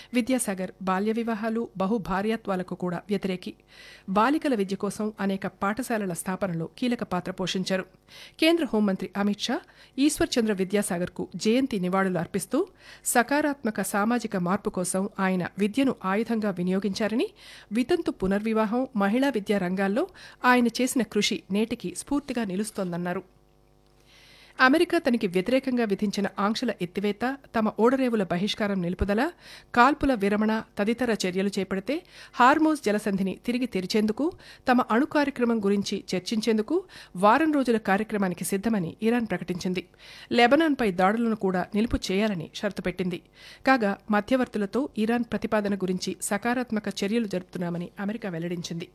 విద్యాసాగర్ బాల్య వివాహాలు బహుభార్యాత్వాలకు కూడా వ్యతిరేకి బాలికల విద్య కోసం అనేక పాఠశాలల స్థాపనలో కీలక పాత్ర పోషించారు కేంద్ర హోంమంత్రి అమిత్ షా ఈశ్వర్ చంద్ర విద్యాసాగర్కు జయంతి నివాళులు అర్పిస్తూ సకారాత్మక సామాజిక మార్పు కోసం ఆయన విద్యను ఆయుధంగా వినియోగించారని వితంతు పునర్వివాహం మహిళా విద్యా రంగాల్లో ఆయన చేసిన కృషి నేటికి స్ఫూర్తిగా నిలుస్తోందన్నారు అమెరికా తనకి వ్యతిరేకంగా విధించిన ఆంక్షల ఎత్తివేత తమ ఓడరేవుల బహిష్కారం నిలుపుదల కాల్పుల విరమణ తదితర చర్యలు చేపడితే హార్మోజ్ జలసంధిని తిరిగి తెరిచేందుకు తమ అణు కార్యక్రమం గురించి చర్చించేందుకు వారం రోజుల కార్యక్రమానికి సిద్ధమని ఇరాన్ ప్రకటించింది లెబనాన్పై దాడులను కూడా నిలుపు చేయాలని షరతు పెట్టింది కాగా మధ్యవర్తులతో ఇరాన్ ప్రతిపాదన గురించి సకారాత్మక చర్యలు జరుపుతున్నామని అమెరికా వెల్లడించింది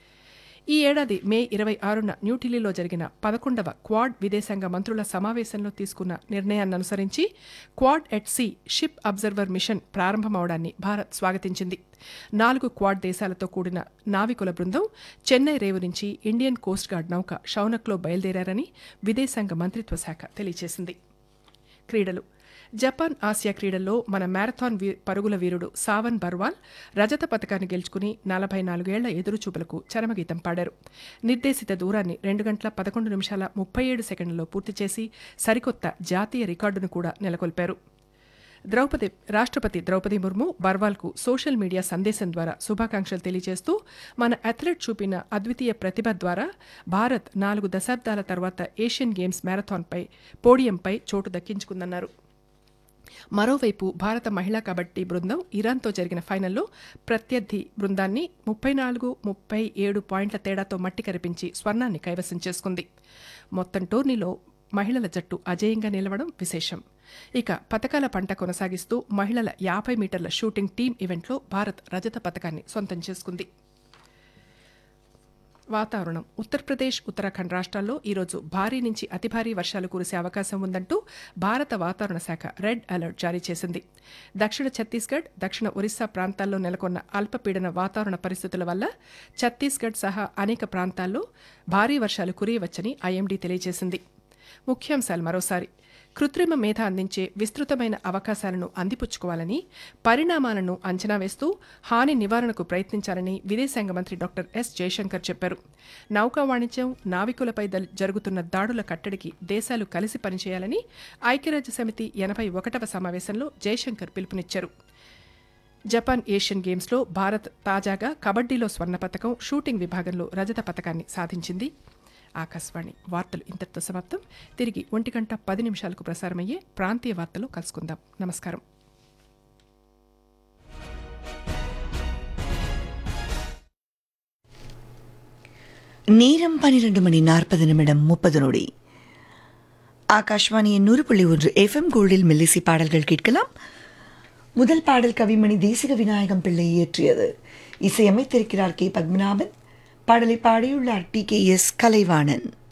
ఈ ఏడాది మే ఇరవై ఆరున న్యూఢిల్లీలో జరిగిన పదకొండవ క్వాడ్ విదేశాంగ మంత్రుల సమావేశంలో తీసుకున్న నిర్ణయాన్ని అనుసరించి Quad at sea ship observer mission ప్రారంభమవడాన్ని భారత్ స్వాగతించింది నాలుగు క్వాడ్ దేశాలతో కూడిన నావికుల బృందం చెన్నై రేవు నుంచి ఇండియన్ కోస్ట్ గార్డ్ నౌక షౌనక్లో బయలుదేరారని విదేశాంగ మంత్రిత్వ శాఖ తెలియజేసింది క్రీడలు జపాన్ ఆసియా క్రీడల్లో మన మ్యారథాన్ వీ- పరుగుల వీరుడు సావన్ బర్వాల్ రజత పథకాన్ని గెలుచుకుని నలభై నాలుగేళ్ల ఎదురుచూపులకు చరమగీతం పాడారు నిర్దేశిత దూరాన్ని రెండు గంటల పదకొండు నిమిషాల ముప్పై ఏడు సెకండ్లలో పూర్తి చేసి సరికొత్త జాతీయ రికార్డును కూడా నెలకొల్పారు ద్రౌపది రాష్ట్రపతి ద్రౌపది ముర్ము బర్వాల్కు సోషల్ మీడియా సందేశం ద్వారా శుభాకాంక్షలు తెలియజేస్తూ మన అథ్లెట్ చూపిన అద్వితీయ ప్రతిభ ద్వారా భారత్ నాలుగు దశాబ్దాల తర్వాత ఏషియన్ గేమ్స్ మ్యారథాన్పై పోడియంపై చోటు దక్కించుకుందన్నారు మరోవైపు భారత మహిళా కబడ్డీ బృందం ఇరాన్తో జరిగిన ఫైనల్లో ప్రత్యర్థి బృందాన్ని ముప్పై నాలుగు ముప్పై ఏడు పాయింట్ల తేడాతో మట్టి కరిపించి స్వర్ణాన్ని కైవసం చేసుకుంది మొత్తం టోర్నీలో మహిళల జట్టు అజేయంగా నిలవడం విశేషం ఇక పథకాల పంట కొనసాగిస్తూ మహిళల యాభై మీటర్ల షూటింగ్ టీం ఈవెంట్లో భారత్ రజత పథకాన్ని సొంతం చేసుకుంది వాతావరణం ఉత్తరప్రదేశ్ ఉత్తరాఖండ్ రాష్ట్రాల్లో ఈరోజు భారీ నుంచి అతి భారీ వర్షాలు కురిసే అవకాశం ఉందంటూ భారత వాతావరణ శాఖ రెడ్ అలర్ట్ జారీ చేసింది దక్షిణ ఛత్తీస్గఢ్ దక్షిణ ఒరిస్సా ప్రాంతాల్లో నెలకొన్న అల్పపీడన వాతావరణ పరిస్థితుల వల్ల ఛత్తీస్గఢ్ సహా అనేక ప్రాంతాల్లో భారీ వర్షాలు కురియవచ్చని ఐఎండీ తెలియజేసింది ముఖ్యాంశాలు మరోసారి కృత్రిమ మేధ అందించే విస్తృతమైన అవకాశాలను అందిపుచ్చుకోవాలని పరిణామాలను అంచనా వేస్తూ హాని నివారణకు ప్రయత్నించాలని విదేశాంగ మంత్రి డాక్టర్ ఎస్ జయశంకర్ చెప్పారు నౌకా వాణిజ్యం నావికులపై దల్- జరుగుతున్న దాడుల కట్టడికి దేశాలు కలిసి పనిచేయాలని ఐక్యరాజ్య సమితి ఎనభై ఒకటవ సమావేశంలో జయశంకర్ పిలుపునిచ్చారు జపాన్ ఏషియన్ గేమ్స్లో భారత్ తాజాగా కబడ్డీలో స్వర్ణ పథకం షూటింగ్ విభాగంలో రజత పథకాన్ని సాధించింది ఆకాశవాణి వార్తలు ఇంతటితో సమాప్తం తిరిగి ఒంటి గంట పది నిమిషాలకు ప్రసారమయ్యే ప్రాంతీయ వార్తలు కలుసుకుందాం నమస్కారం நேரம் பன்னிரண்டு மணி நாற்பது நிமிடம் முப்பது நொடி ஆகாஷ்வாணியின் நூறு புள்ளி ஒன்று எஃப்எம் கோல்டில் மெல்லிசி பாடல்கள் கேட்கலாம் முதல் பாடல் கவிமணி தேசிக விநாயகம் பிள்ளை இயற்றியது இசையமைத்திருக்கிறார் கே பத்மநாபன் பாடலை பாடியுள்ளார் டி கே எஸ் கலைவாணன்